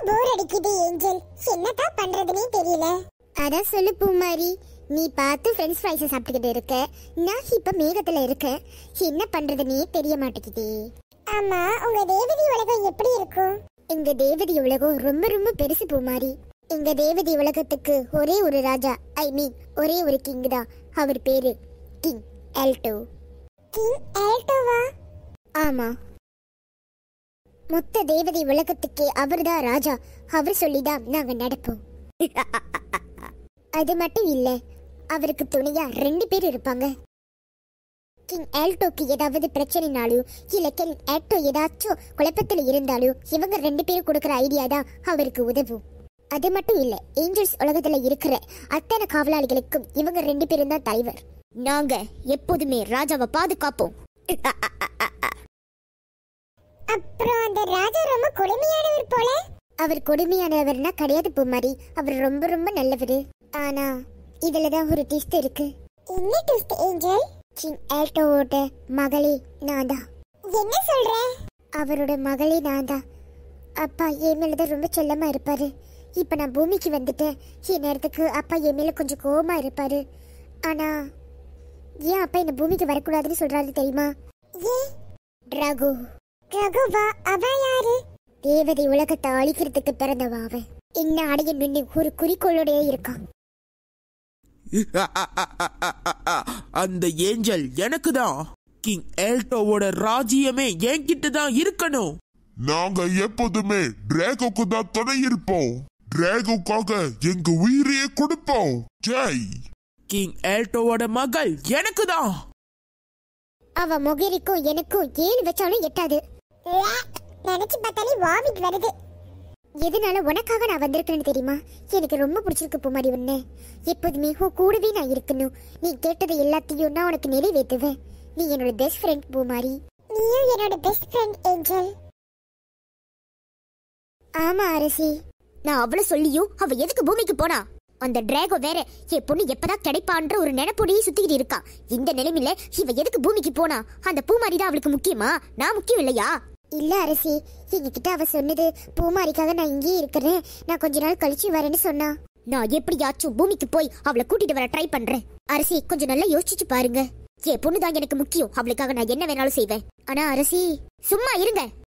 போர் அடிக்குது ஏஞ்சல் என்னதான் பண்றதுனே தெரியல அதான் சொல்லு பூமாரி நீ பார்த்து ஃப்ரெண்ட்ஸ் ஃப்ரைஸை சாப்பிட்டுக்கிட்டு இருக்க நான் இப்ப மேகத்துல இருக்கேன் என்ன பண்றதுன்னே தெரிய மாட்டேங்குது ஆமா உங்க தேவதி உலகம் எப்படி இருக்கும் எங்க தேவதி உலகம் ரொம்ப ரொம்ப பெருசு பூமாரி எங்க தேவதி உலகத்துக்கு ஒரே ஒரு ராஜா ஐ மீன் ஒரே ஒரு கிங் தான் அவர் பேரு கிங் எல்டோ கிங் ஆல்டோவா ஆமா மொத்த தேவதை உலகத்துக்கே அவர்தான் ராஜா அவர் சொல்லிதான் நாங்க நடப்போம் அது மட்டும் இல்ல அவருக்கு துணையா ரெண்டு பேர் இருப்பாங்க கிங் ஆல்டோக்கு ஏதாவது பிரச்சனைனாலும் இல்ல கிங் ஆல்டோ ஏதாச்சும் குழப்பத்துல இருந்தாலும் இவங்க ரெண்டு பேரும் கொடுக்கற ஐடியா தான் அவருக்கு உதவும் அது மட்டும் இல்ல ஏஞ்சல்ஸ் உலகத்துல இருக்கிற அத்தனை காவலாளிகளுக்கும் இவங்க ரெண்டு பேரும் தான் தலைவர் நாங்க எப்போதுமே ராஜாவை பாதுகாப்போம் அப்புறம் அந்த ராஜா ரொம்ப கொடுமையானவர் போல அவர் கொடுமையானவர்னா கிடையாது பூமாரி அவர் ரொம்ப ரொம்ப நல்லவர் ஆனா இதுலதான் ஒரு டிஸ்ட் இருக்கு என்ன ட்விஸ்ட் ஏஞ்சல் கிங் ஆல்டோவோட மகளே நான் தான் என்ன சொல்ற அவரோட மகளே நான் தான் அப்பா என் மேலதான் ரொம்ப செல்லமா இருப்பாரு இப்ப நான் பூமிக்கு வந்துட்டேன் என் நேரத்துக்கு அப்பா என் மேல கொஞ்சம் கோவமா இருப்பாரு ஆனா ஏன் அப்பா இந்த பூமிக்கு வரக்கூடாதுன்னு சொல்றாரு தெரியுமா ஏ ரகு ரகுவா அவ யாரு தேவதை உலகத்தை அழிக்கிறதுக்கு பிறந்தவா அவன் என்ன அடைய நின்று ஒரு குறிக்கோளோடயே இருக்கான் அந்த ஏஞ்சல் எனக்கு தான் கிங் எல்டோவோட ராஜ்யமே என்கிட்ட தான் இருக்கணும் நாங்க எப்போதுமே டிராகோக்கு தான் துணை இருப்போம் டிராகோக்காக எங்க உயிரையே கொடுப்போம் ஜெய் கிங் எல்டோவோட மகள் எனக்கு தான் அவ மொகிரிக்கும் எனக்கும் ஏழு வச்சாலும் எட்டாது உவ்வே, நினைச்சு பார்த்தாலே வாமிட் வருது எதனால உனக்காக நான் வந்திருக்கேன்னு தெரியுமா எனக்கு ரொம்ப பிடிச்சிருக்கு பூமாரி உன்னை எப்போதுமே உன் கூடவே நான் இருக்கணும் நீ கேட்டது எல்லாத்தையும் நான் உனக்கு நிறைவேற்றுவேன் நீ என்னோட பெஸ்ட் ஃப்ரெண்ட் பூமாரி நீயும் என்னோட பெஸ்ட் ஃப்ரெண்ட் ஏஞ்சல் ஆமா அரசி நான் அவள சொல்லியும் அவ எதுக்கு பூமிக்கு போனா அந்த டிராகோ வேற என் பொண்ணு எப்பதான் கிடைப்பான்ற ஒரு நினைப்போடையே சுத்திக்கிட்டு இருக்கா இந்த நிலைமையில இவ எதுக்கு பூமிக்கு போனா அந்த பூமாரி தான் அவளுக்கு முக்கியமா நான் முக்கியம் இல்லையா இல்ல அரசி எங்ககிட்ட அவ சொன்னது பூமாரிக்காக நான் இங்கேயே இருக்கிறேன் நான் கொஞ்ச நாள் கழிச்சு வரேன்னு சொன்னா நான் எப்படியாச்சும் பூமிக்கு போய் அவளை கூட்டிட்டு வர ட்ரை பண்றேன் அரசி கொஞ்சம் நல்லா யோசிச்சு பாருங்க என் பொண்ணு தான் எனக்கு முக்கியம் அவளுக்காக நான் என்ன வேணாலும் செய்வேன் ஆனா அரசி சும்மா இருங்க